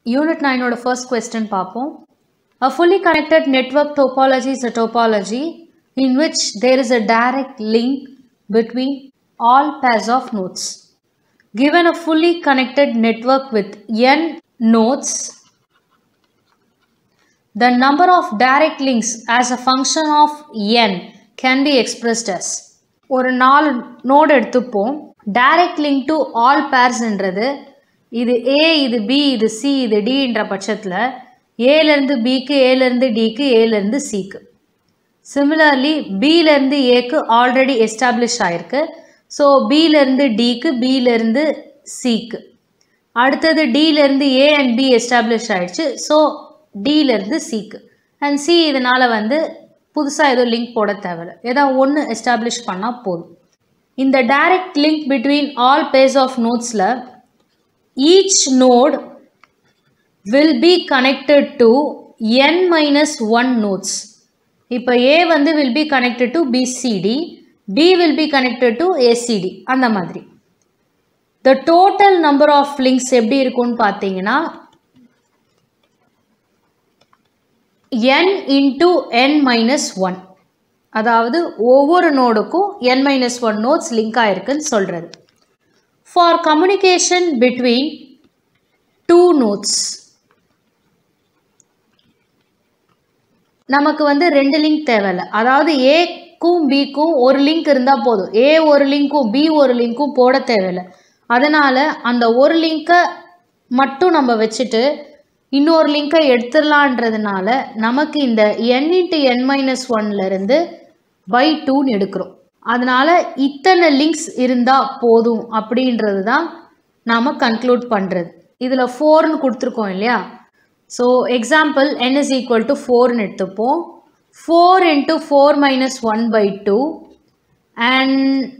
Unit நைனோட first question பார்ப்போம் A fully connected network topology is a topology in which there is a direct link between all pairs of nodes. Given a fully connected network with n nodes, the number of direct links as a function of n can be expressed as ஒரு நாலு node எடுத்துப்போம் direct link to all பேர்ஸ்ன்றது இது A இது B இது C இது டின்ற பட்சத்தில் ஏலேருந்து பிக்கு ஏலேருந்து டிக்கு ஏலேருந்து சிக்கு சிமிலர்லி பிலேருந்து ஏக்கு ஆல்ரெடி எஸ்டாப்ளிஷ் ஆயிருக்கு ஸோ பிலேருந்து டிக்கு பிலேருந்து சிக்கு அடுத்தது டிலேருந்து ஏ அண்ட் பி எஸ்டாப்ளிஷ் ஆயிடுச்சு ஸோ டிலேருந்து சிக்கு அண்ட் சி இதனால் வந்து புதுசாக ஏதோ லிங்க் போட தேவையில்ல ஏதாவது ஒன்று எஸ்டாப்ளிஷ் பண்ணால் போதும் இந்த direct link between all pairs of நோட்ஸில் each node will be connected to N minus one nodes இப்போ ஏ வந்து will be connected to BCD B will be connected to ACD அந்த மாதிரி the total number of links எப்படி இருக்கும்னு பார்த்தீங்கன்னா n into N minus one அதாவது ஒவ்வொரு நோடுக்கும் N minus one nodes link ஆயிருக்குன்னு சொல்கிறது for communication between two nodes நமக்கு வந்து ரெண்டு லிங்க் தேவையில்ல அதாவது ஏக்கும் பிக்கும் ஒரு லிங்க் இருந்தால் போதும் ஏ ஒரு லிங்க்கும் பி ஒரு லிங்க்கும் போட தேவையில்லை அதனால் அந்த ஒரு லிங்க்கை மட்டும் நம்ம வச்சுட்டு இன்னொரு லிங்கை எடுத்துடலான்றதுனால நமக்கு இந்த என் இன்ட்டு என் மைனஸ் ஒன்லேருந்து பை டூன்னு எடுக்கிறோம் அதனால் இத்தனை லிங்க்ஸ் இருந்தால் போதும் அப்படின்றது தான் நாம் கன்க்ளூட் பண்ணுறது இதில் ஃபோர்னு கொடுத்துருக்கோம் இல்லையா so example n is equal to ஃபோர்னு எடுத்துப்போம் four into four minus one by two and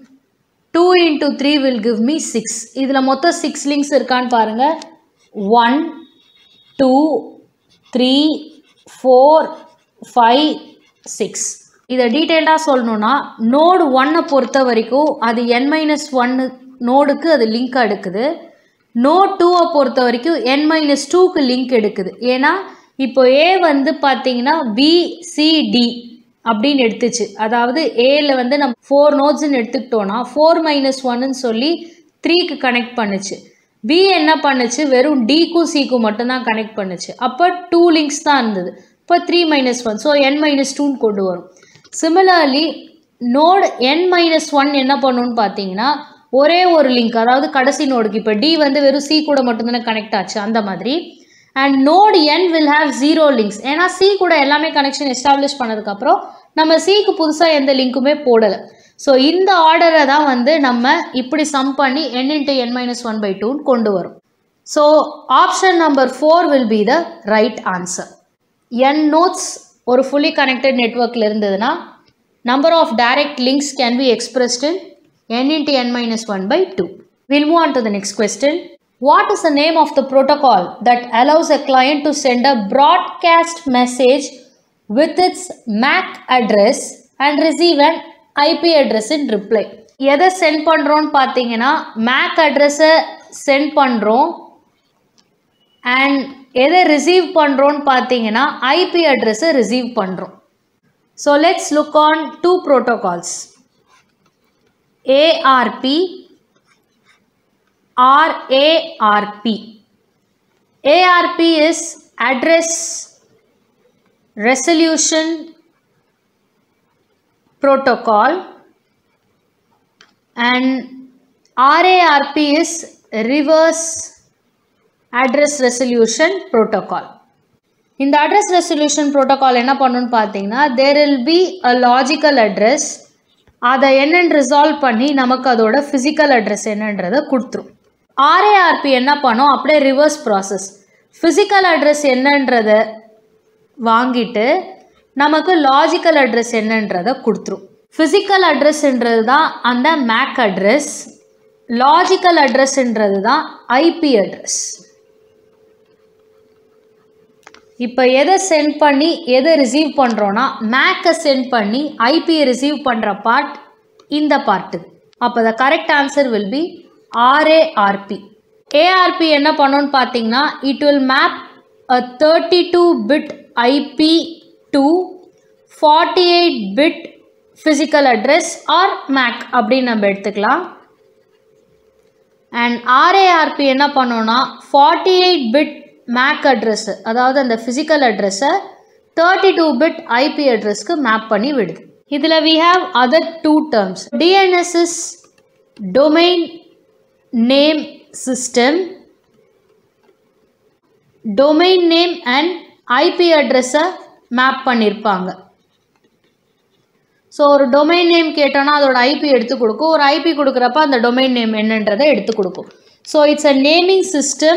two into three will give me six இதில் மொத்தம் சிக்ஸ் லிங்க்ஸ் இருக்கான்னு பாருங்கள் one two three four five six இதை டீட்டெயில்டாக சொல்லணுன்னா நோடு ஒன்னை பொறுத்த வரைக்கும் அது என் மைனஸ் ஒன்னு நோடுக்கு அது லிங்க் எடுக்குது நோட் டூவை பொறுத்த வரைக்கும் என் மைனஸ் டூக்கு லிங்க் எடுக்குது ஏன்னா இப்போ ஏ வந்து பார்த்தீங்கன்னா பிசிடி அப்படின்னு எடுத்துச்சு அதாவது ஏல வந்து நம்ம ஃபோர் நோட்ஸ்ன்னு எடுத்துக்கிட்டோன்னா ஃபோர் மைனஸ் ஒன்னு சொல்லி த்ரீக்கு கனெக்ட் பண்ணுச்சு பி என்ன பண்ணுச்சு வெறும் டிக்கும் சிக்கும் மட்டும்தான் கனெக்ட் பண்ணுச்சு அப்போ டூ லிங்க்ஸ் தான் இருந்தது இப்போ three minus one so N minus டூன்னு கொண்டு வரும் similarly node N minus one என்ன பண்ணுன்னு பார்த்தீங்கன்னா ஒரே ஒரு லிங்க் அதாவது கடைசி நோடுக்கு இப்போ டி வந்து வெறும் சி கூட மட்டும்தானே கனெக்ட் ஆச்சு அந்த மாதிரி and node N will have zero links ஏன்னா சி கூட எல்லாமே கனெக்ஷன் எஸ்டாப்ளிஷ் பண்ணதுக்கப்புறம் நம்ம சிக்கு புதுசாக எந்த லிங்க்குமே போடலை ஸோ இந்த ஆர்டரை தான் வந்து நம்ம இப்படி சம் பண்ணி n into N minus one by டூன்னு கொண்டு வரும் so option number four will be the right answer n nodes ஒரு ஃபுல்லி கனெக்டட் நெட்ஒர்க்கில் இருந்ததுன்னா number of direct links can be expressed in n into n minus 1 by 2. We'll move on to the next question. What is the name of the protocol that allows a client to send a broadcast message with its MAC address and receive an IP address in reply? எதை send பண்ணுறோன்னு பார்த்தீங்கன்னா make அட்ரஸை send பண்ணுறோம் and எதை receive பண்ணுறோன்னு பார்த்தீங்கன்னா IP அட்ரஸை receive பண்ணுறோம் so let's look on two protocols ARP RARP. ARP is address resolution protocol and RARP is reverse address resolution protocol. இந்த அட்ரஸ் ரெசல்யூஷன் ப்ரோட்டோகால் என்ன பண்ணுன்னு பார்த்தீங்கன்னா there will be a logical address அதை என்னன்னு resolve பண்ணி நமக்கு அதோட ஃபிசிக்கல் அட்ரஸ் என்னன்றதை கொடுத்துரும் ஆர்ஏஆர்பி என்ன பண்ணோம் அப்படியே ரிவர்ஸ் ப்ராசஸ் ஃபிசிக்கல் அட்ரஸ் என்னன்றதை வாங்கிட்டு நமக்கு லாஜிக்கல் அட்ரஸ் என்னன்றதை கொடுத்துரும் ஃபிசிக்கல் அட்ரஸ்ன்றது தான் அந்த மேக் அட்ரஸ் லாஜிக்கல் அட்ரஸ்ன்றது தான் ஐபி அட்ரஸ் இப்போ எதை சென்ட் பண்ணி எதை ரிசீவ் பண்ணுறோன்னா மேக்கை சென்ட் பண்ணி ஐபியை ரிசீவ் பண்ணுற பார்ட் இந்த பார்ட்டு அப்போ the correct answer will be RARP ARP என்ன பண்ணுன்னு பார்த்தீங்கன்னா it will map a thirty two bit IP to forty eight bit physical address or MAC அப்படின்னு நம்ம எடுத்துக்கலாம் அண்ட் ஆர்ஏஆர்பி என்ன பண்ணோன்னா forty eight bit MAC address அதாவது அந்த ஃபிசிக்கல் அட்ரஸை தேர்ட்டி டூ பிட் ஐபி அட்ரஸ்க்கு மேப் பண்ணி விடுது இதில் we have other two terms DNS is domain name system domain name and IP அட்ரஸை மேப் பண்ணியிருப்பாங்க ஸோ ஒரு டொமைன் நேம் கேட்டோன்னா அதோட ஐபி எடுத்து கொடுக்கும் ஒரு ஐபி கொடுக்குறப்ப அந்த டொமைன் நேம் என்னன்றதை எடுத்து கொடுக்கும் so it's a naming system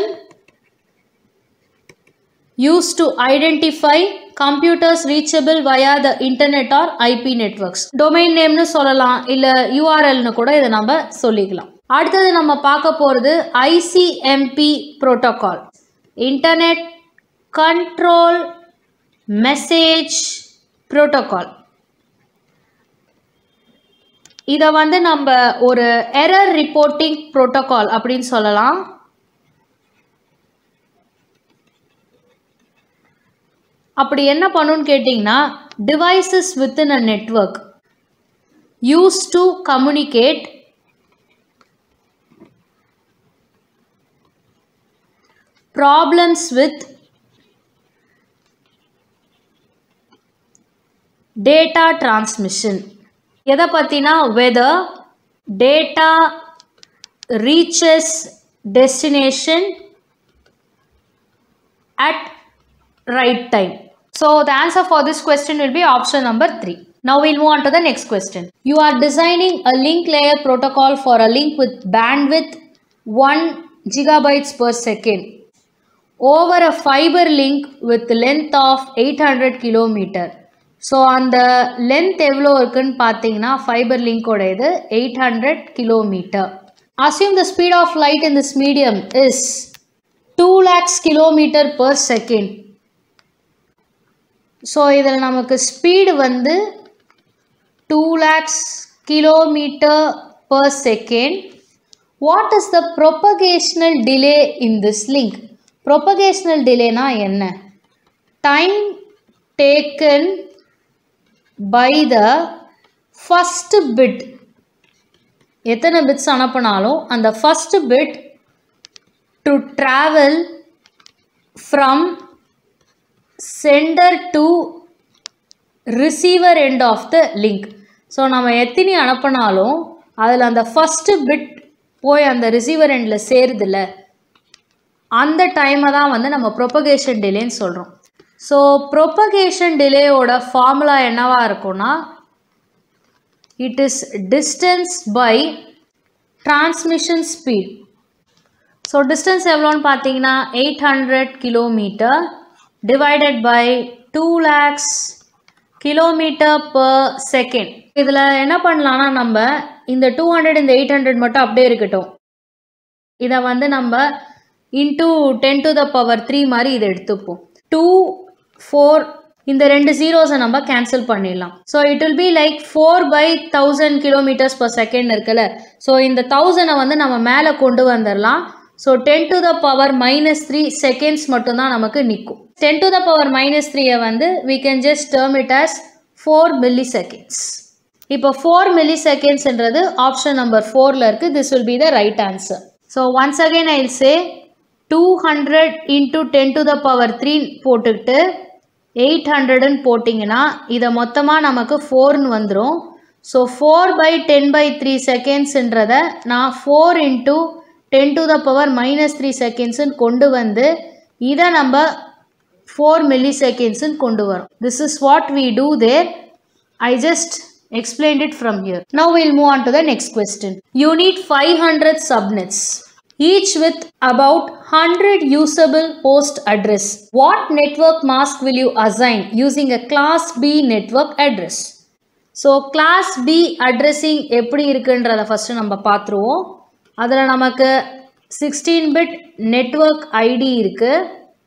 use to identify computers reachable via the internet or IP networks domain நேம்னு சொல்லலாம் இல்லை யூஆர்எல்னு கூட இதை நம்ம சொல்லிக்கலாம் அடுத்தது நம்ம பார்க்க போகிறது ICMP protocol internet control message protocol இதை வந்து நம்ம ஒரு எரர் ரிப்போர்ட்டிங் ப்ரோட்டோகால் அப்படின்னு சொல்லலாம் அப்படி என்ன பண்ணுன்னு கேட்டிங்கன்னா devices within a network use to communicate problems with data transmission எதை பற்றினா whether data reaches destination at right time. So the answer for this question will be option number 3. Now we'll move on to the next question. You are designing a link layer protocol for a link with bandwidth 1 gigabytes per second over a fiber link with length of 800 kilometer. So அந்த length எவ்வளோ இருக்குன்னு பார்த்தீங்கன்னா fibre லிங்கோட இது eight hundred kilometer assume the speed of light in this medium is two lakhs kilometer per second so இதில் நமக்கு speed வந்து two lakhs kilometer per second what is the propagational delay in this link propagational டிலேனா என்ன time taken by the first bit எத்தனை bits அனுப்பினாலும் அந்த first bit to travel from sender to receiver end of the link so நம்ம எத்தனை அனுப்பினாலும் அதில் அந்த first bit போய் அந்த ரிசீவர் எண்டில் சேருதில்ல அந்த டைமை தான் வந்து நம்ம ப்ரொபகேஷன் டிலேன்னு சொல்கிறோம் ஸோ ப்ரொபகேஷன் டிலேயோட ஃபார்முலா என்னவா இருக்கும்னா it is distance by transmission speed so distance எவ்வளோன்னு பார்த்தீங்கன்னா eight hundred kilometer divided by two lakhs kilometer per second இதில் என்ன பண்ணலான்னா நம்ம இந்த டூ ஹண்ட்ரட் இந்த எயிட் ஹண்ட்ரட் மட்டும் அப்படியே இருக்கட்டும் இதை வந்து நம்ம into ten to the power three மாதிரி இதை எடுத்துப்போம் டூ ஃபோர் இந்த ரெண்டு ஜீரோஸை நம்ம கேன்சல் பண்ணிடலாம் so it will be like four by thousand kilometers per second இருக்குல்ல ஸோ இந்த தௌசண்டை வந்து நம்ம மேலே கொண்டு வந்துடலாம் so ten to the power minus three seconds மட்டும்தான் நமக்கு நிற்கும் ten to the power minus த்ரீயை வந்து we can just term it as four milliseconds இப்போ ஃபோர் மில்லி செகண்ட்ஸ்ன்றது ஆப்ஷன் நம்பர் ஃபோரில் இருக்குது this will be the right answer so once again I say two hundred into ten to the power three போட்டுக்கிட்டு eight ஹண்ட்ரடுன்னு போட்டிங்கன்னா இதை மொத்தமாக நமக்கு ஃபோர்னு வந்துடும் so four by ten by three செகண்ட்ஸுன்றதை நான் four into ten to the power minus three செகண்ட்ஸுன்னு கொண்டு வந்து இதை நம்ம ஃபோர் மில்லி செகண்ட்ஸுன்னு கொண்டு வரோம் this is what we do there I just explained it from here. Now we'll move on to the next question. You need 500 subnets, each with about 100 usable host address. What network mask will you assign using a class B network address? So class B addressing எப்படி இருக்குன்றத first நம்ம பார்த்துருவோம் அதில் நமக்கு sixteen bit network ID இருக்குது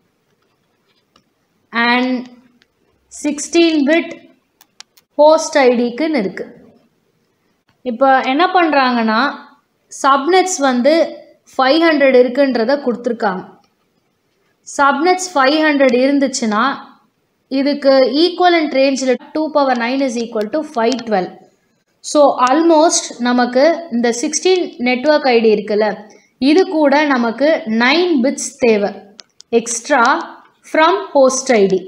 and sixteen bit host ஐடிக்குன்னு இருக்குது இப்போ என்ன பண்ணுறாங்கன்னா சப்நெட்ஸ் வந்து ஃபைவ் ஹண்ட்ரட் இருக்குன்றத கொடுத்துருக்காங்க சப்நெட்ஸ் ஃபைவ் ஹண்ட்ரட் இருந்துச்சுன்னா இதுக்கு ஈக்குவலண்ட் ரேஞ்சில் two power nine is equal to five twelve so almost நமக்கு இந்த சிக்ஸ்டீன் நெட்ஒர்க் ஐடி இருக்குல்ல இது கூட நமக்கு நைன் பிட்ஸ் தேவை எக்ஸ்ட்ரா ஃப்ரம் ஹோஸ்ட் ஐடி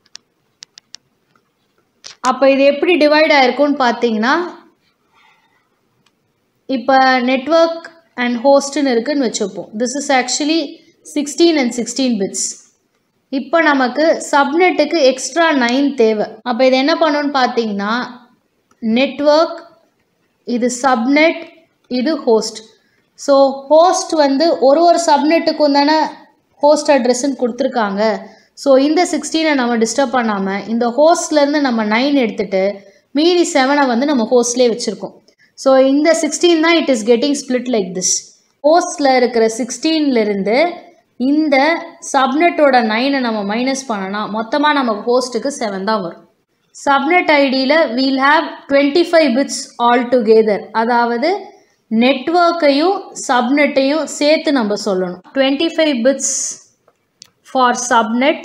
அப்போ இது எப்படி டிவைட் ஆயிருக்கும்னு பார்த்தீங்கன்னா இப்போ நெட்ஒர்க் அண்ட் ஹோஸ்ட்னு இருக்குன்னு வச்சுப்போம் this is actually sixteen and sixteen bits இப்போ நமக்கு சப்நெட்டுக்கு எக்ஸ்ட்ரா நைன் தேவை அப்போ இது என்ன பண்ணணும்னு பார்த்தீங்கன்னா நெட்ஒர்க் இது சப்நெட் இது ஹோஸ்ட் ஸோ ஹோஸ்ட் வந்து ஒரு ஒரு சப்நெட்டுக்கும் தானே ஹோஸ்ட் அட்ரஸ்ன்னு கொடுத்துருக்காங்க ஸோ இந்த சிக்ஸ்டீனை நம்ம டிஸ்டர்ப் பண்ணாமல் இந்த ஹோஸ்ட்லேருந்து நம்ம நைன் எடுத்துகிட்டு மீதி செவனை வந்து நம்ம ஹோஸ்ட்லேயே வச்சுருக்கோம் ஸோ இந்த சிக்ஸ்டீன் தான் it is getting split like this ஹோஸ்டில் இருக்கிற சிக்ஸ்டீன்லேருந்து இந்த சப்நெட்டோட நைனை நம்ம மைனஸ் பண்ணனா மொத்தமாக நமக்கு ஹோஸ்ட்டுக்கு செவன் தான் வரும் சப்நெட் ஐடியில் we'll have twenty five bits all together அதாவது நெட்ஒர்க்கையும் சப்நெட்டையும் சேர்த்து நம்ம சொல்லணும் twenty five bits for subnet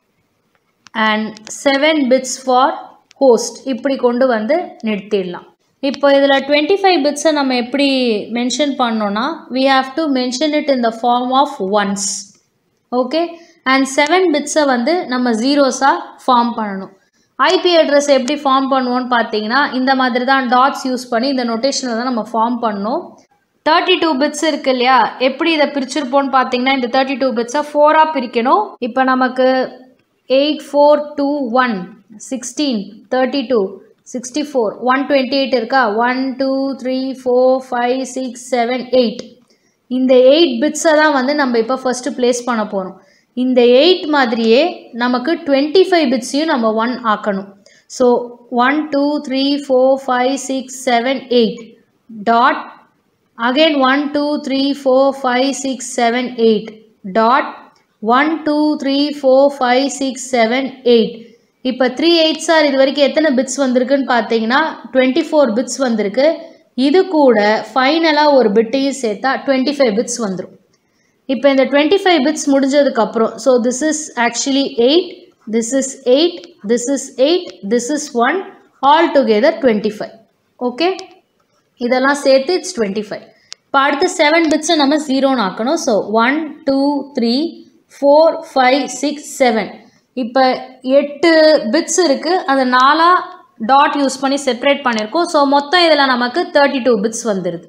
and seven bits for host இப்படி கொண்டு வந்து நிறுத்திடலாம் இப்போ இதில் டுவெண்ட்டி ஃபைவ் பிட்ஸை நம்ம எப்படி மென்ஷன் பண்ணோன்னா we have to mention it in the form of ones okay and seven பிட்ஸை வந்து நம்ம ஜீரோஸாக ஃபார்ம் பண்ணணும் ஐபி அட்ரஸ் எப்படி ஃபார்ம் பண்ணுவோன்னு பார்த்தீங்கன்னா இந்த மாதிரி தான் டாட்ஸ் யூஸ் பண்ணி இந்த நொட்டேஷனில் தான் நம்ம ஃபார்ம் பண்ணோம் தேர்ட்டி டூ பிட்ஸ் இருக்கு இல்லையா எப்படி இதை பிரிச்சிருப்போம்னு பார்த்தீங்கன்னா இந்த தேர்ட்டி டூ பிட்ஸை ஃபோராக பிரிக்கணும் இப்போ நமக்கு eight four two one sixteen thirty two sixty four one twenty eight இருக்கா one two three four five six seven eight இந்த எயிட் பிட்ஸை தான் வந்து நம்ம இப்போ ஃபஸ்ட்டு ப்ளேஸ் பண்ண போகிறோம் இந்த எயிட் மாதிரியே நமக்கு டுவெண்ட்டி ஃபைவ் பிட்ஸையும் நம்ம ஒன் ஆக்கணும் so one two three four five six seven eight dot again 1 2 3 4 5 6 7 8 dot 1 2 3 4 5 6 7 8 இப்போ த்ரீ எயிட் சார் இது வரைக்கும் எத்தனை பிட்ஸ் வந்திருக்குன்னு பார்த்தீங்கன்னா டுவெண்ட்டி ஃபோர் பிட்ஸ் வந்திருக்கு இது கூட ஃபைனலாக ஒரு பிட்டையும் சேர்த்தா டுவெண்ட்டி ஃபைவ் பிட்ஸ் வந்துடும் இப்போ இந்த டுவெண்ட்டி ஃபைவ் பிட்ஸ் முடிஞ்சதுக்கப்புறம் so this is actually eight this is eight this is eight this is one all together twenty five okay இதெல்லாம் சேர்த்து இட்ஸ் டுவெண்ட்டி ஃபைவ் இப்போ அடுத்து செவன் பிட்ஸை நம்ம ஜீரோன்னு ஆக்கணும் so one two three four five six seven இப்போ எட்டு bits இருக்குது அதை நாலாக டாட் யூஸ் பண்ணி செப்பரேட் பண்ணியிருக்கோம் ஸோ மொத்தம் இதில் நமக்கு தேர்ட்டி டூ பிட்ஸ் வந்துடுது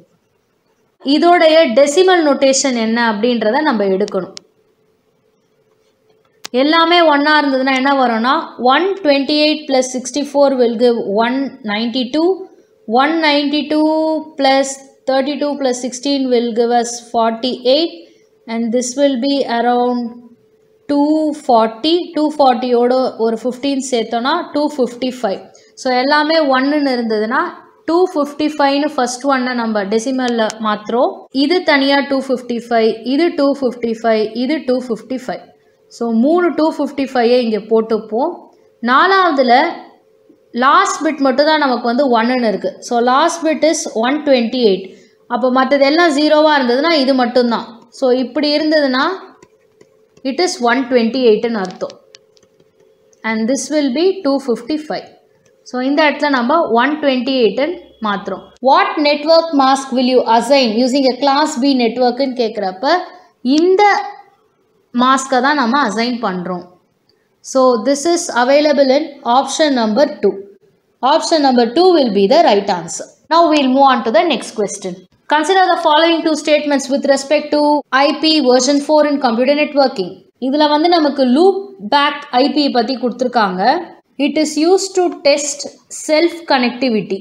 இதோடைய டெசிமல் நொட்டேஷன் என்ன அப்படின்றத நம்ம எடுக்கணும் எல்லாமே ஒன்றா இருந்ததுன்னா என்ன வரும்னா one twenty eight plus sixty four will give one ninety two one ninety two plus thirty two plus sixteen will give us forty eight and this will be around two forty two ஃபார்ட்டியோட ஒரு fifteen சேர்த்தோன்னா two fifty five so எல்லாமே ஒன்றுன்னு இருந்ததுன்னா two fifty ஃபைவ்னு first ஒன்னை நம்ம டெசிமலில் மாத்திரம் இது தனியாக டூ ஃபிஃப்டி ஃபைவ் இது டூ ஃபிஃப்டி ஃபைவ் இது டூ ஃபிஃப்டி ஃபைவ் ஸோ மூணு டூ ஃபிஃப்டி ஃபைவை இங்கே போட்டுப்போம் நாலாவதுல லாஸ்ட் பிட் மட்டும் தான் நமக்கு வந்து ஒன்றுன்னு இருக்குது so last bit is one twenty eight அப்போ மற்றது எல்லாம் ஜீரோவாக இருந்ததுன்னா இது மட்டும்தான் ஸோ இப்படி இருந்ததுன்னா இட் இஸ் ஒன் டுவெண்ட்டி எயிட்டுன்னு அர்த்தம் and this will be two fifty five so இந்த இடத்துல நம்ம ஒன் டுவெண்ட்டி எயிட்டுன்னு மாற்றுறோம் what network mask will you assign using a class B நெட்ஒர்க்குன்னு கேட்குறப்ப இந்த மாஸ்க்கை தான் நம்ம அசைன் பண்ணுறோம் so this is available in option number two option number two will be the right answer Now we'll move on to the next question. Consider the following two statements with respect to IP version 4 in computer networking. இதில் வந்து நமக்கு loop back IP பற்றி கொடுத்துருக்காங்க it is use to test self connectivity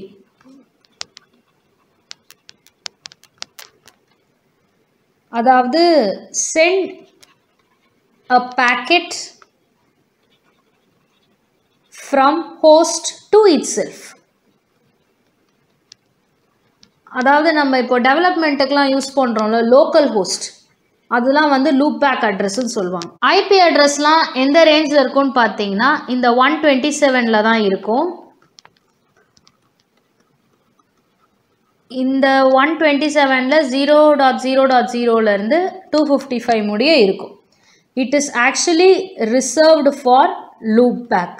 அதாவது send a packet from host to itself அதாவது நம்ம இப்போ டெவலப்மெண்ட்டுக்கெலாம் யூஸ் பண்ணுறோம்ல லோக்கல் ஹோஸ்ட் அதெல்லாம் வந்து லூப் பேக் அட்ரஸ்ன்னு சொல்லுவாங்க ஐபி அட்ரஸ்லாம் எந்த ரேஞ்சில் இருக்கும்னு பார்த்தீங்கன்னா இந்த ஒன் டுவெண்ட்டி செவனில் தான் இருக்கும் இந்த ஒன் டுவெண்ட்டி செவனில் ஜீரோ டாட் ஜீரோ டாட் ஜீரோலேருந்து டூ ஃபிஃப்டி ஃபைவ் முடிய இருக்கும் it is actually reserved for loop back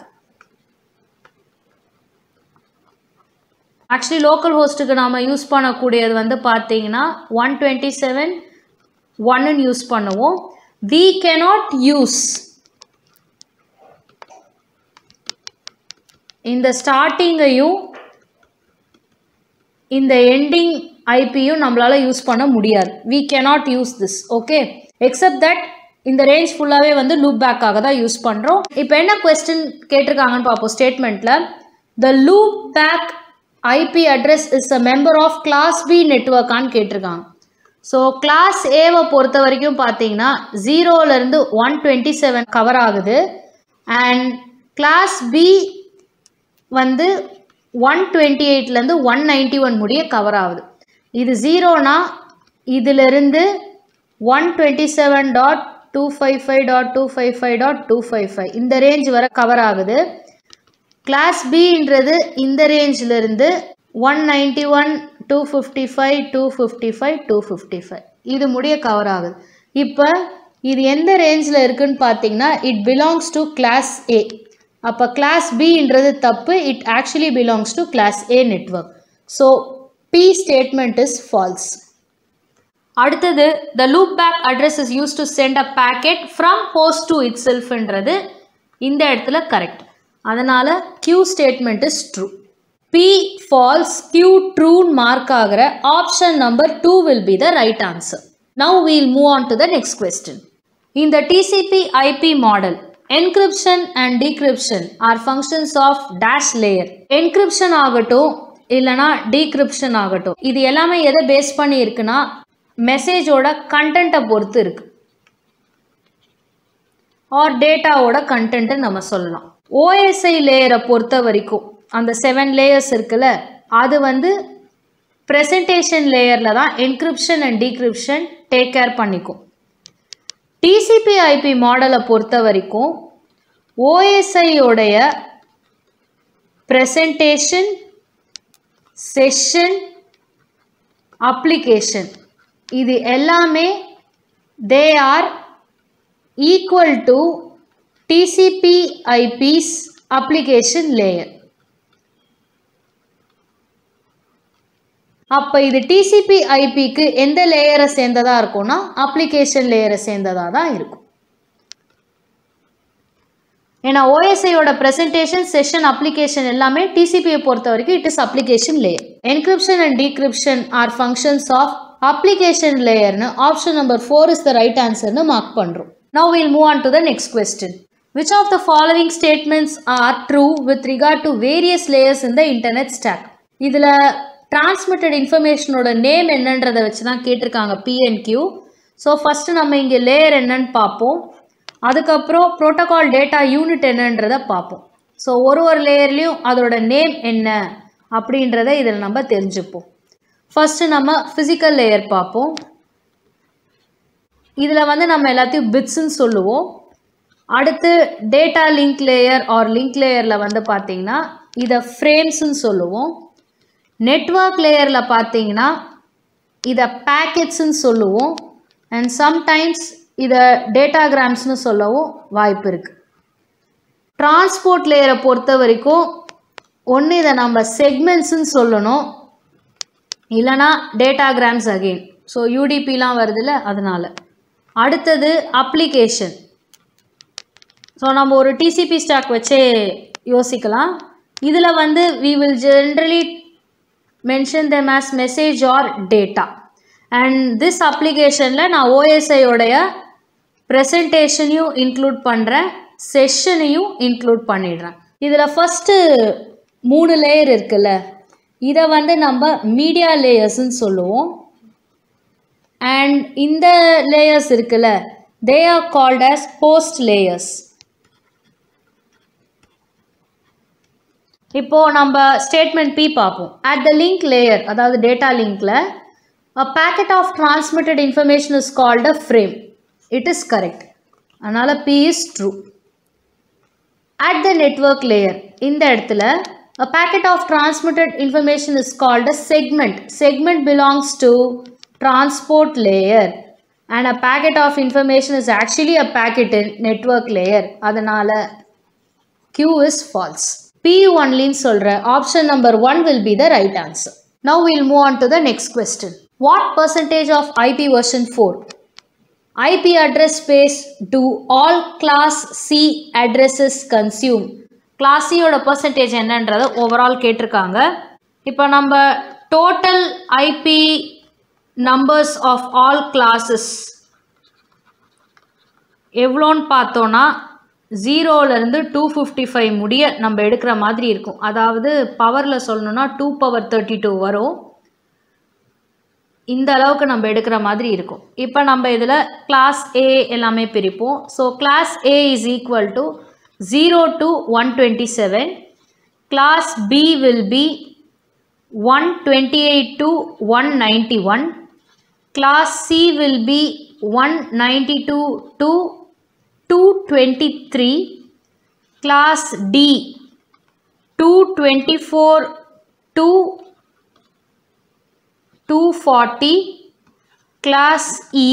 actually local ஹோஸ்ட்டுக்கு நாம் யூஸ் பண்ணக்கூடியது வந்து பார்த்தீங்கன்னா ஒன் டுவெண்ட்டி செவன் ஒன்னு யூஸ் பண்ணுவோம் வி cannot யூஸ் இந்த ஸ்டார்டிங்கையும் இந்த எண்டிங் ஐபியும் நம்மளால் யூஸ் பண்ண முடியாது we cannot use this okay except that இந்த ரேஞ்ச் ஃபுல்லாகவே வந்து லூப் பேக்காக தான் யூஸ் பண்ணுறோம் இப்போ என்ன கொஸ்டின் கேட்டிருக்காங்கன்னு பார்ப்போம் ஸ்டேட்மெண்ட்டில் the loop back IP address is a member of class B நெட்ஒர்க்கான்னு கேட்டிருக்காங்க ஸோ கிளாஸ் ஏவை பொறுத்த வரைக்கும் பார்த்தீங்கன்னா ஜீரோலேருந்து ஒன் டுவெண்ட்டி செவன் கவர் ஆகுது அண்ட் கிளாஸ் பி வந்து ஒன் டுவெண்ட்டி எயிட்லேருந்து ஒன் நைன்ட்டி ஒன் முடிய கவர் ஆகுது இது ஜீரோனா இதிலிருந்து one twenty seven dot two five five dot two five five dot two five five இந்த ரேஞ்ச் வரை கவர் ஆகுது கிளாஸ் பின்றது இந்த ரேஞ்சிலிருந்து one ninety one two fifty five two fifty five two fifty five இது முடிய கவர் ஆகுது இப்போ இது எந்த ரேஞ்சில் இருக்குன்னு பார்த்தீங்கன்னா it belongs to class A அப்போ கிளாஸ் பின்றது தப்பு it actually belongs to class A network so P statement is false அடுத்தது the loop back address is use to send a packet from host to it செல்ஃப்ன்றது இந்த இடத்துல correct அதனால் Q statement is true P false Q ட்ரூன்னு mark ஆகிற option number two will be the right answer now we'll move on to the next question இந்த TCP IP model encryption and decryption are functions of dash layer encryption ஆகட்டும் இல்லைனா decryption ஆகட்டும் இது எல்லாமே எதை base பண்ணி இருக்குன்னா மெசேஜோட கண்டென்ட்டை பொறுத்து இருக்கு ஆர் டேட்டாவோட கண்டென்ட்டை நம்ம சொல்லலாம் ஓஎஸ்ஐ லேயரை பொறுத்த வரைக்கும் அந்த செவன் லேயர்ஸ் இருக்குல்ல அது வந்து ப்ரெசன்டேஷன் லேயரில் தான் encryption and decryption take care பண்ணிக்கும் டிசிபி ஐபி மாடலை பொறுத்த வரைக்கும் ஓஎஸ்ஐயோடைய ப்ரெசன்டேஷன் செஷன் அப்ளிகேஷன் இது எல்லாமே they are equal to TCP IP's application layer அப்போ இது டிசிபி ஐபிக்கு எந்த லேயரை சேர்ந்ததாக இருக்கும்னா அப்ளிகேஷன் லேயரை சேர்ந்ததாக தான் இருக்கும் ஏன்னா ஓஎஸ்ஐயோட ப்ரெசன்டேஷன் செஷன் அப்ளிகேஷன் எல்லாமே டிசிபியை பொறுத்த வரைக்கும் it is application layer encryption and decryption are functions of application லேயர்னு option number four is the right ஆன்சர்னு மார்க் பண்ணுறோம் now will move on to the next question which of the following statements are true with regard to various layers in the internet stack இதில் transmitted இன்ஃபர்மேஷனோட name என்னன்றதை வச்சு தான் கேட்டிருக்காங்க பிஎன்கியூ so first நம்ம இங்கே லேயர் என்னன்னு பார்ப்போம் அதுக்கப்புறம் ப்ரோட்டோகால் டேட்டா யூனிட் என்னன்றதை பார்ப்போம் ஸோ ஒரு ஒரு லேயர்லேயும் அதோட நேம் என்ன அப்படின்றத இதில் நம்ம தெரிஞ்சுப்போம் ஃபஸ்ட்டு நம்ம ஃபிசிக்கல் லேயர் பார்ப்போம் இதில் வந்து நம்ம எல்லாத்தையும் பிட்ஸுன்னு சொல்லுவோம் அடுத்து data link layer or link லேயரில் வந்து பார்த்திங்கன்னா இதை ஃப்ரேம்ஸுன்னு சொல்லுவோம் நெட்ஒர்க் லேயரில் பார்த்தீங்கன்னா இதை பேக்கெட்ஸ்ன்னு சொல்லுவோம் அண்ட் சம்டைம்ஸ் இதை டேட்டாகிராம்ஸ்னு சொல்லவும் வாய்ப்பு இருக்குது டிரான்ஸ்போர்ட் லேயரை பொறுத்த வரைக்கும் ஒன்று இதை நம்ம செக்மெண்ட்ஸுன்னு சொல்லணும் இல்லைனா டேட்டாகிராம்ஸ் அகெயின் ஸோ யூடிபிலாம் வருதுல்ல அதனால் அடுத்தது அப்ளிகேஷன் ஸோ நம்ம ஒரு டிசிபி ஸ்டாக் வச்சே யோசிக்கலாம் இதில் வந்து we will generally mention them as message or data and this அப்ளிகேஷனில் நான் ஓஎஸ்ஐயோடைய ப்ரெசன்டேஷனையும் இன்க்ளூட் பண்ணுறேன் செஷனையும் இன்க்ளூட் பண்ணிடுறேன் இதில் ஃபஸ்ட்டு மூணு லேயர் இருக்குல்ல இதை வந்து நம்ம மீடியா லேயர்ஸ்ன்னு சொல்லுவோம் அண்ட் இந்த லேயர்ஸ் இருக்குல்ல they are called as host layers இப்போது நம்ம ஸ்டேட்மெண்ட் பி பார்ப்போம் அட் த லிங்க் லேயர் அதாவது டேட்டா லிங்க்கில் a packet of transmitted information is called a frame it is correct அதனால் P is true at the network layer இந்த இடத்துல A packet of transmitted information is called a segment. Segment belongs to transport layer. And a packet of information is actually a packet in network layer. அதனால Q is false. P only சொல்ற option number 1 will be the right answer. Now we'll move on to the next question. What percentage of IP version 4? IP address space do all class C addresses consume? Class சியோட percentage என்னன்றதை overall கேட்டிருக்காங்க இப்போ நம்ம total IP numbers of all classes எவ்வளோன்னு பார்த்தோன்னா ஜீரோலேருந்து two fifty five முடிய நம்ம எடுக்கிற மாதிரி இருக்கும் அதாவது பவரில் சொல்லணுன்னா டூ பவர் தேர்ட்டி டூ வரும் இந்த அளவுக்கு நம்ம எடுக்கிற மாதிரி இருக்கும் இப்போ நம்ம இதில் கிளாஸ் ஏ எல்லாமே பிரிப்போம் so class A is equal to zero to one twenty seven class B will be one twenty eight to one ninety one class C will be one ninety two to two twenty three class D two twenty four to 240 class E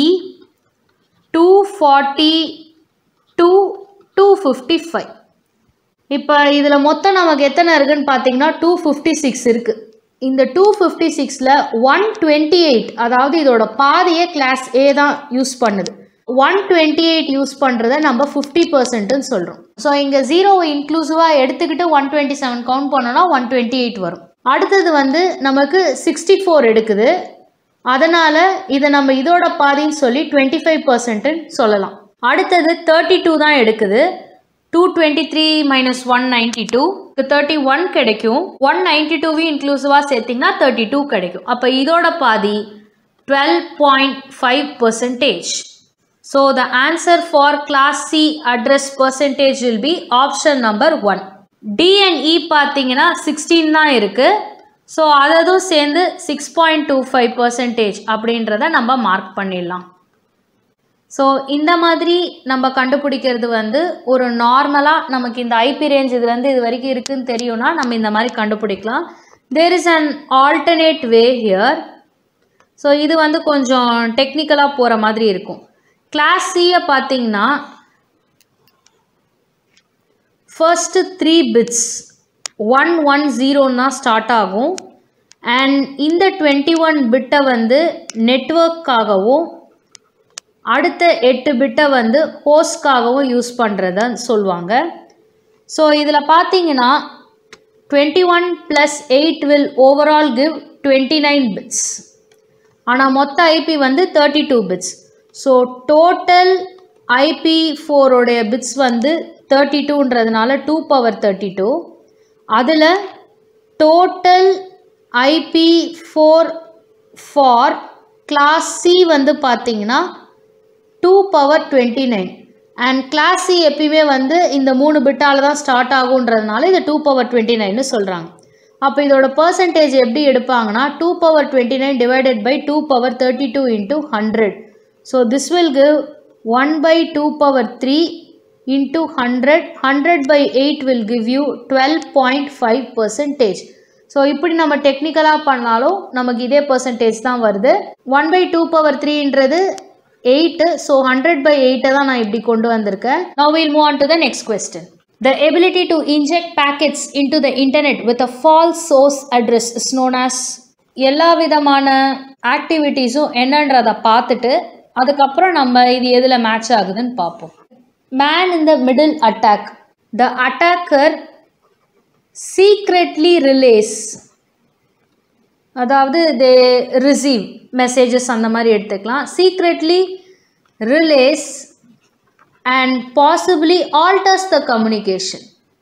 240 to 255 இப்போ இதில் மொத்தம் நமக்கு எத்தனை இருக்குன்னு பார்த்தீங்கன்னா two fifty six இருக்குது இந்த two fifty சிக்ஸில் ஒன் டுவெண்ட்டி எயிட் அதாவது இதோட பாதியே கிளாஸ் ஏ தான் யூஸ் பண்ணுது ஒன் டுவெண்ட்டி எயிட் யூஸ் பண்ணுறத நம்ம ஃபிஃப்டி பர்சன்ட்னு சொல்கிறோம் ஸோ இங்கே ஜீரோவை இன்க்ளூசிவாக எடுத்துக்கிட்டு ஒன் டுவெண்ட்டி செவன் கவுண்ட் பண்ணோன்னா ஒன் டுவெண்ட்டி எயிட் வரும் அடுத்தது வந்து நமக்கு சிக்ஸ்டி ஃபோர் எடுக்குது அதனால் இதை நம்ம இதோட பாதின்னு சொல்லி டுவெண்ட்டி ஃபைவ் பர்சன்ட்டுன்னு சொல்லலாம் அடுத்தது தேர்ட்டி டூ தான் எடுக்குது two twenty three minus one ninety two thirty one கிடைக்கும் ஒன் நைன்டி டூவையும் இன்க்ளூசிவாக சேர்த்திங்கன்னா தேர்ட்டி டூ கிடைக்கும் அப்போ இதோட பாதி twelve point five percentage so the answer for class C address percentage will be option number one D and E பார்த்தீங்கன்னா sixteen தான் இருக்குது ஸோ அததும் சேர்ந்து six point two five percentage அப்படின்றத நம்ம மார்க் பண்ணிடலாம் ஸோ இந்த மாதிரி நம்ம கண்டுபிடிக்கிறது வந்து ஒரு நார்மலாக நமக்கு இந்த ஐபி ரேஞ்ச் இதுலேருந்து இது வரைக்கும் இருக்குதுன்னு தெரியும்னா நம்ம இந்த மாதிரி கண்டுபிடிக்கலாம் there is an alternate way here so இது வந்து கொஞ்சம் டெக்னிக்கலாக போகிற மாதிரி இருக்கும் கிளாஸ் சியை பார்த்தீங்கன்னா first three bits one one ஜீரோன்னா ஸ்டார்ட் ஆகும் அண்ட் இந்த டுவெண்ட்டி ஒன் பிட்டை வந்து நெட்ஒர்க்காகவும் அடுத்த எட்டு பிட்டை வந்து ஹோஸ்ட்காகவும் யூஸ் பண்ணுறத சொல்லுவாங்க ஸோ இதில் பார்த்தீங்கன்னா twenty one plus eight will overall give twenty nine bits ஆனால் மொத்த ஐபி வந்து thirty two bits so total IP ஃபோரோடைய பிட்ஸ் வந்து தேர்ட்டி டூன்றதுனால டூ பவர் தேர்ட்டி டூ அதில் total IP four for class C வந்து பார்த்தீங்கன்னா two power twenty nine and class C எப்பயுமே வந்து இந்த மூணு பிட்டால் தான் ஸ்டார்ட் ஆகுன்றதுனால இது டூ பவர் டுவெண்ட்டி நைன்னு சொல்கிறாங்க அப்போ இதோட பர்சன்டேஜ் எப்படி எடுப்பாங்கன்னா two power twenty nine divided by two power thirty two into hundred so this will give one by two power three into hundred hundred by eight will give you twelve point five percentage so இப்படி நம்ம டெக்னிக்கலாக பண்ணாலும் நமக்கு இதே percentage தான் வருது one by two power த்ரீன்றது eight so hundred by எயிட்டை தான் நான் இப்படி கொண்டு வந்திருக்கேன் now will move on to the next question The ability to inject packets into the internet with a false source address is known as எல்லா விதமான ஆக்டிவிட்டீஸும் என்னன்றதை பார்த்துட்டு அதுக்கப்புறம் நம்ம இது எதில் மேட்ச் ஆகுதுன்னு பார்ப்போம் man in the middle attack the attacker secretly relays அதாவது தே ரிசீவ் மெசேஜஸ் அந்த மாதிரி எடுத்துக்கலாம் secretly relays and possibly alters the communication.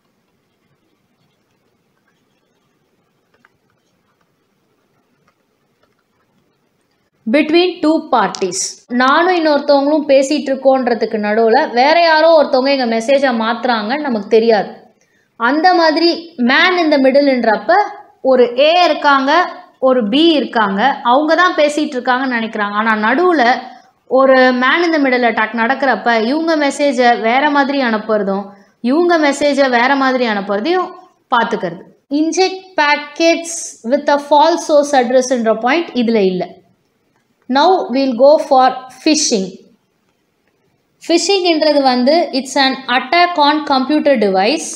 Between two parties நானும் இன்னொருத்தவங்களும் பேசிகிட்டு இருக்கோன்றதுக்கு நடுவில் வேற யாரோ ஒருத்தவங்க எங்கள் மெசேஜை மாற்றுறாங்கன்னு நமக்கு தெரியாது அந்த மாதிரி மேன் இந்த மிடில்ன்றப்ப ஒரு ஏ இருக்காங்க ஒரு பி இருக்காங்க அவங்க தான் பேசிகிட்டு இருக்காங்கன்னு நினைக்கிறாங்க ஆனால் நடுவில் ஒரு மேன் இந்த மிடில் அட்டாக் நடக்கிறப்ப இவங்க மெசேஜை வேறு மாதிரி அனுப்புறதும் இவங்க மெசேஜை வேறு மாதிரி அனுப்புறதையும் பார்த்துக்கிறது inject packets with a false source அட்ரஸ்ன்ற பாயிண்ட் இதில் இல்லை now will go for phishing ஃபிஷிங்ன்றது வந்து it's an attack on computer device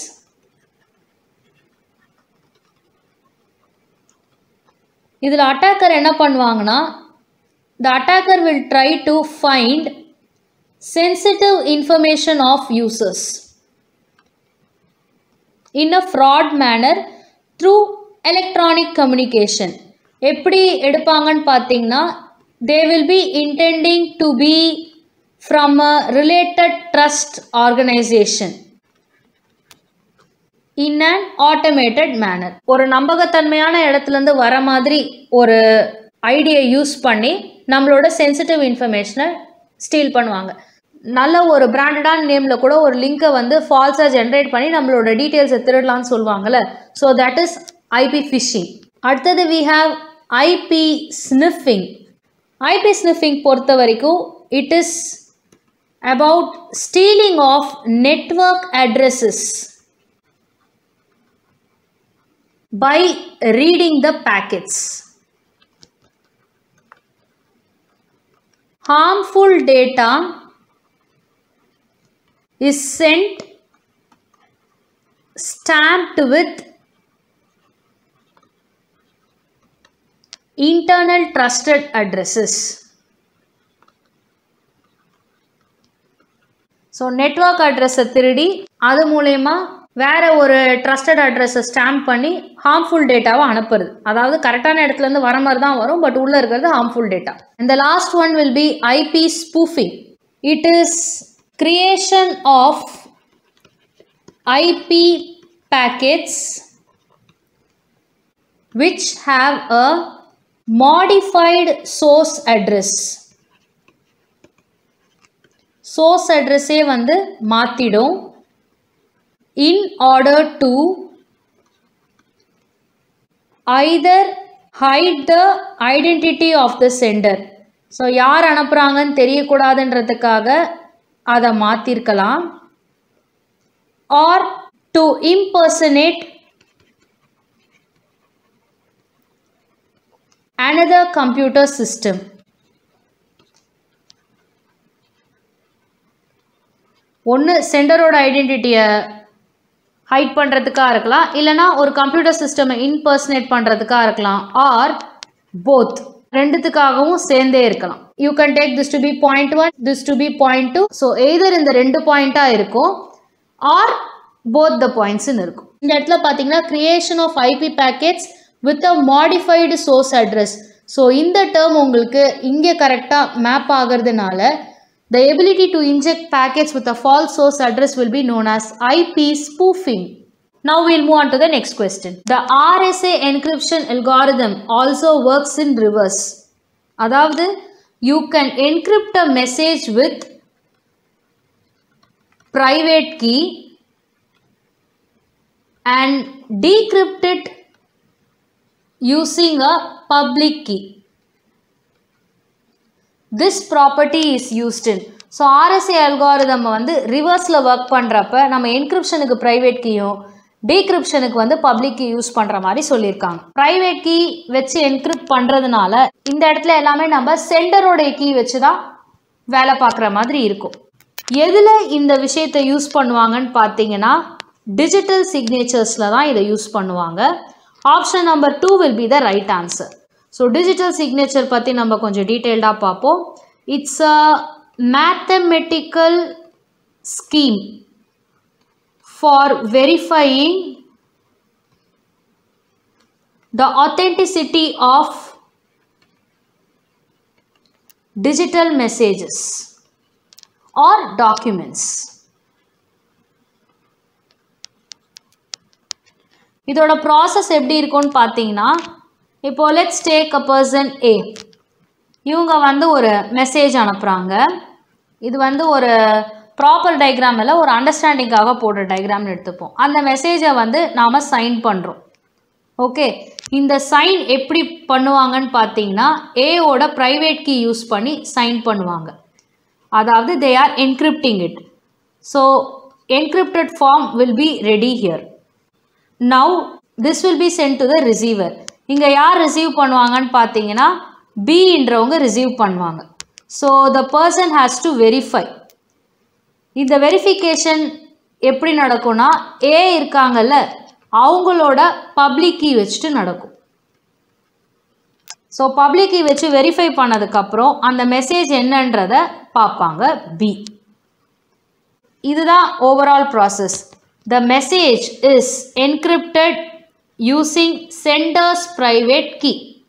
இதில் அட்டாக்கர் என்ன பண்ணுவாங்கன்னா the attacker will try to find sensitive information of users in a fraud manner through electronic communication எப்படி எடுப்பாங்கன்னு பார்த்தீங்கன்னா they will be intending to be from a related trust organisation in an automated manner ஒரு நம்பகத்தன்மையான இடத்துலேருந்து வர மாதிரி ஒரு ஐடியை யூஸ் பண்ணி நம்மளோட சென்சிட்டிவ் இன்ஃபர்மேஷனை ஸ்டீல் பண்ணுவாங்க நல்ல ஒரு பிராண்டடான நேமில் கூட ஒரு லிங்கை வந்து ஃபால்ஸாக ஜென்ரேட் பண்ணி நம்மளோட டீட்டெயில்ஸை திருடலாம்னு சொல்லுவாங்கள்ல so that is IP phishing அடுத்தது we have IP sniffing IP sniffing பொறுத்த வரைக்கும் it is about stealing of network addresses by reading the packets. Harmful data is sent stamped with internal trusted addresses. So network அட்ரஸை திருடி அது மூலயமா வேற ஒரு trusted அட்ரஸை ஸ்டாம்ப் பண்ணி ஹார்ம்ஃபுல் டேட்டாவை அனுப்புறது அதாவது கரெக்டான இடத்துலேருந்து வர மாதிரி தான் வரும் பட் உள்ளே இருக்கிறது ஹார்ம்ஃபுல் டேட்டா இந்த last one will be IP spoofing it is creation of IP packets which have a modified source address source addressே வந்து மாற்றிடும் in order to either hide the identity of the sender so யார் அனுப்புகிறாங்கன்னு தெரியக்கூடாதுன்றதுக்காக அதை மாற்றிருக்கலாம் or to impersonate another computer system ஒன்று சென்டரோட ஐடென்டிட்டியை height பண்ணுறதுக்காக இருக்கலாம் இல்லைனா ஒரு கம்ப்யூட்டர் சிஸ்டமை இன்பர்சனேட் பண்ணுறதுக்காக இருக்கலாம் ஆர் போத் ரெண்டுத்துக்காகவும் சேர்ந்தே இருக்கலாம் you can take this to be point one this to be point two so either இந்த ரெண்டு பாயிண்ட்டாக இருக்கும் ஆர் போத் த பாயிண்ட்ஸ்னு இருக்கும் இந்த இடத்துல பார்த்தீங்கன்னா creation of IP packets with a modified source address so இந்த டேர்ம் உங்களுக்கு இங்கே கரெக்டாக மேப் ஆகிறதுனால the ability to inject packets with a false source address will be known as IP spoofing. Now we'll move on to the next question. The RSA encryption algorithm also works in reverse. அதாவது you can encrypt a message with private key and decrypt it using a public key. This property is used in so RSA algorithm வந்து ரிவர்ஸில் work பண்ணுறப்ப நம்ம என்கிரிப்ஷனுக்கு private கீயும் டீக்ரிப்ஷனுக்கு வந்து public key use பண்ணுற மாதிரி சொல்லியிருக்காங்க private key வச்சு என்கிரிப்ட் பண்ணுறதுனால இந்த இடத்துல எல்லாமே நம்ம சென்டரோடைய கீ வச்சு தான் வேலை பார்க்குற மாதிரி இருக்கும் எதில் இந்த விஷயத்தை யூஸ் பண்ணுவாங்கன்னு பார்த்தீங்கன்னா டிஜிட்டல் சிக்னேச்சர்ஸில் தான் இதை யூஸ் பண்ணுவாங்க option number two will be the right answer so digital signature பற்றி நம்ம கொஞ்சம் டீட்டெயில்டாக பார்ப்போம் it's a mathematical scheme for verifying the authenticity of digital messages or documents. இதோட ப்ராசஸ் எப்படி இருக்கும்னு பார்த்தீங்கன்னா இப்போ let's take a person A இவங்க வந்து ஒரு மெசேஜ் அனுப்புகிறாங்க இது வந்து ஒரு ப்ராப்பர் டயக்ராம் இல்லை ஒரு அண்டர்ஸ்டாண்டிங்காக போடுற டயக்ராம்னு எடுத்துப்போம் அந்த மெசேஜை வந்து நாம் சைன் பண்ணுறோம் ஓகே இந்த சைன் எப்படி பண்ணுவாங்கன்னு பார்த்தீங்கன்னா ஏவோட ப்ரைவேட் கீ யூஸ் பண்ணி சைன் பண்ணுவாங்க அதாவது they are encrypting it so encrypted form will be ready here now this will be sent to the receiver இங்கே யார் ரிசீவ் பண்ணுவாங்கன்னு பார்த்தீங்கன்னா பின்றவங்க ரிசீவ் பண்ணுவாங்க so the person has to verify இந்த வெரிஃபிகேஷன் எப்படி நடக்கும்னா ஏ இருக்காங்கல்ல அவங்களோட பப்ளிக் கீ வச்சுட்டு நடக்கும் ஸோ பப்ளிக் கீ வச்சு வெரிஃபை பண்ணதுக்கப்புறம் அந்த மெசேஜ் என்னன்றதை பார்ப்பாங்க பி இதுதான் overall process the message is encrypted using sender's private key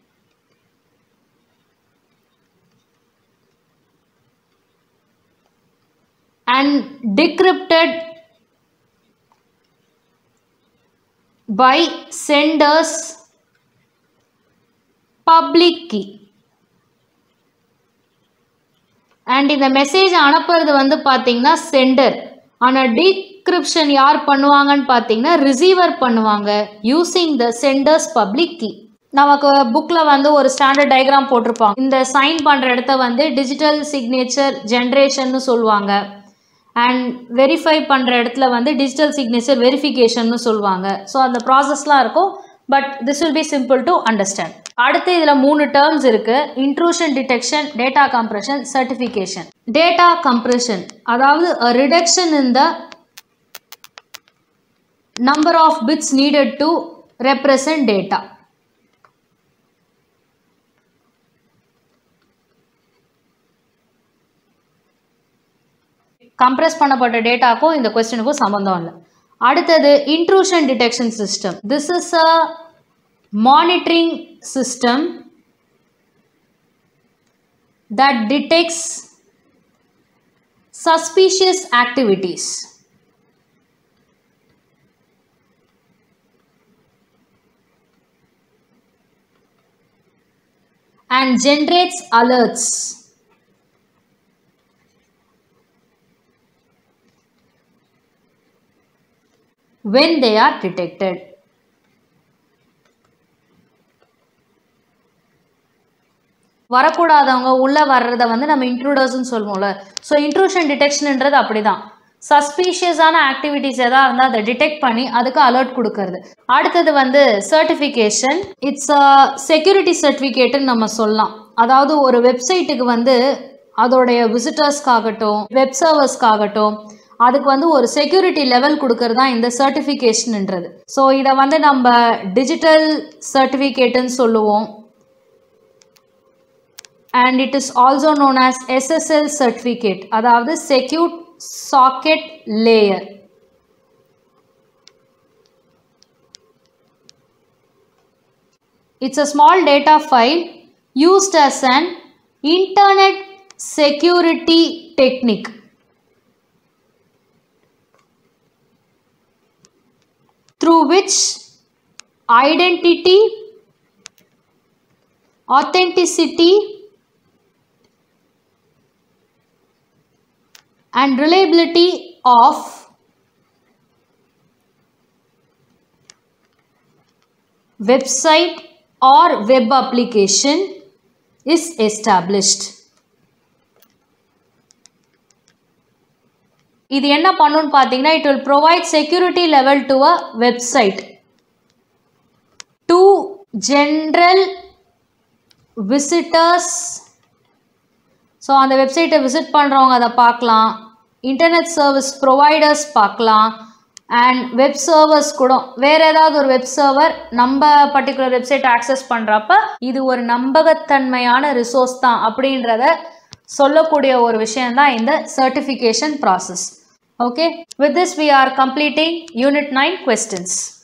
and decrypted by sender's public key and இந்த மெசேஜ் அனுப்புறது வந்து பார்த்தீங்கன்னா சென்டர் ஆனால் டீக்ரிப்ஷன் யார் பண்ணுவாங்கன்னு பார்த்தீங்கன்னா ரிசீவர் பண்ணுவாங்க using the sender's public key நமக்கு புக்கில் வந்து ஒரு ஸ்டாண்டர்ட் டயக்ராம் போட்டிருப்பாங்க இந்த சைன் பண்ணுற இடத்த வந்து டிஜிட்டல் சிக்னேச்சர் ஜென்ரேஷன்னு சொல்லுவாங்க அண்ட் வெரிஃபை பண்ணுற இடத்துல வந்து டிஜிட்டல் சிக்னேச்சர் வெரிஃபிகேஷன்னு சொல்லுவாங்க ஸோ அந்த ப்ராசஸ்லாம் இருக்கும் but this will be simple to understand அடுத்து இதில் மூணு டேர்ம்ஸ் இருக்குது intrusion detection data compression certification data compression அதாவது reduction in the number of bits needed to represent data compress பண்ணப்பட்ட டேட்டாக்கும் இந்த கொஸ்டினுக்கும் சம்மந்தம் இல்லை அடுத்தது intrusion detection system this is a monitoring system that detects suspicious activities. and generates alerts. when they are detected. வரக்கூடாதவங்க உள்ளே வர்றதை வந்து நம்ம இன்ட்ரூடர்ஸ்னு சொல்லுவோம்ல ஸோ இன்ட்ரூஷன் டிடெக்ஷன்ன்றது அப்படி தான் சஸ்பீஷியஸான ஆக்டிவிட்டிஸ் எதாவது இருந்தால் அதை டிடெக்ட் பண்ணி அதுக்கு அலர்ட் கொடுக்கறது அடுத்தது வந்து சர்டிஃபிகேஷன் இட்ஸ் அ செக்யூரிட்டி சர்டிஃபிகேட்டுன்னு நம்ம சொல்லலாம் அதாவது ஒரு வெப்சைட்டுக்கு வந்து அதோடைய விசிட்டர்ஸ்க்காகட்டும் வெப் சர்வர்ஸ்க்காகட்டும் அதுக்கு வந்து ஒரு செக்யூரிட்டி லெவல் கொடுக்கறது தான் இந்த சர்டிஃபிகேஷன்ன்றது ஸோ இதை வந்து நம்ம டிஜிட்டல் சர்டிஃபிகேட்டுன்னு சொல்லுவோம் and it is also known as SSL certificate அதாவது Secure Socket Layer It's a small data file used as an internet security technique through which identity authenticity and reliability of website or web application is established. இது என்ன பண்ணுன்னு பார்த்தீங்கன்னா it will provide security level to a website to general visitors so அந்த வெப்சைட்டை visit பண்ணுறவங்க அதை பார்க்கலாம் internet service providers பார்க்கலாம் அண்ட் வெப் சர்வர்ஸ் கூட வேறு ஏதாவது ஒரு வெப் சர்வர் நம்ம பர்டிகுலர் வெப்சைட் ஆக்சஸ் பண்ணுறப்ப இது ஒரு நம்பகத்தன்மையான ரிசோர்ஸ் தான் அப்படின்றத சொல்லக்கூடிய ஒரு விஷயம் தான் இந்த certification process okay with this we are completing unit nine questions